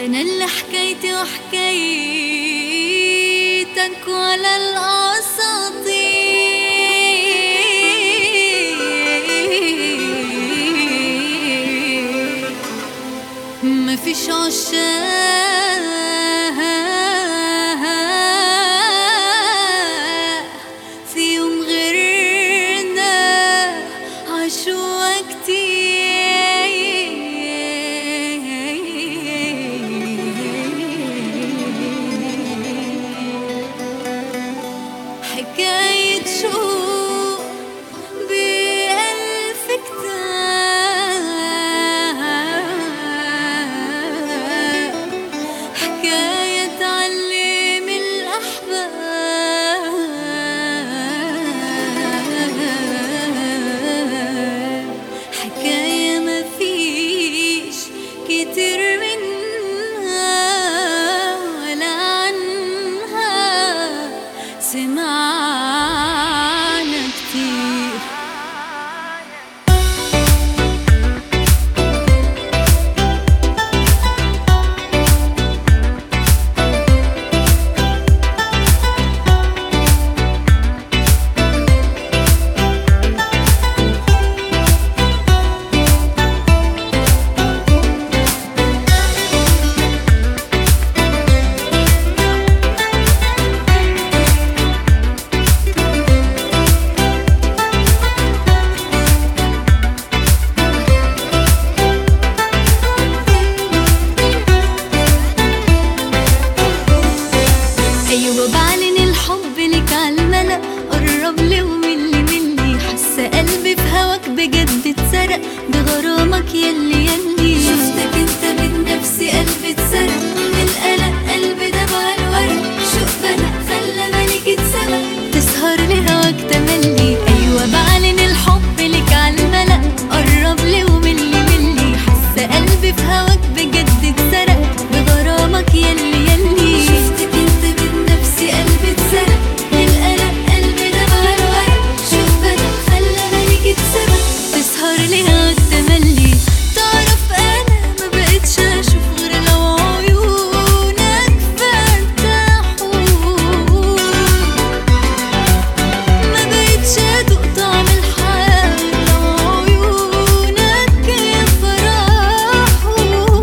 أنا اللي حكيتي وحكيتك ولا الأساطير ما فيش عشاق فيهم غيرنا عاشوا كتير حكاية شوق بألف كتاب حكاية تعلم الأحباب حكاية ما فيش كتير منها ولا عنها سمعنا كتير ايوه بعلن الحب لك عالملأ قرب لي وملي ملي حاسه قلبي في هواك بجد اتسرق بغرامك يلي يلي شفتك انت من نفسي قلبي اتسرق من القلق قلبي دمع الورق شوق بدأ خلى ملك اتسبق تسهر لهواك تملي ايوه بعلن الحب لك عالملأ قرب لي وملي ملي حاسه قلبي في هواك بجد اتسرق بغرامك يلي يلي شفتك انت من نفسي قلبي اتسرق من القلق قلبي دمع الورق شوف بدأ خلى ملك اتسبق تسهر لهواك تملي تعرف انا ما بقتش اشوف غير لو عيونك فتحوا ما بقتش ادوق طعم الحياة لو عيونك يفرحوا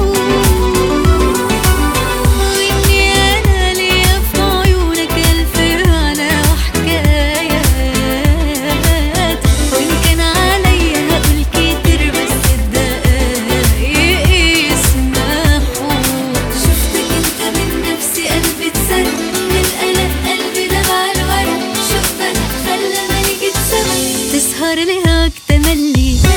واني انا ليا في عيونك الف على وحكايات وان كان عليا هقول كتير بس الدقايق يسمحوا شفتك انت من نفسي قلبي اتسرق من القلق قلبي دمع الورق شوف بدأ خلى ملك اتسبق تسهر لهاك تملي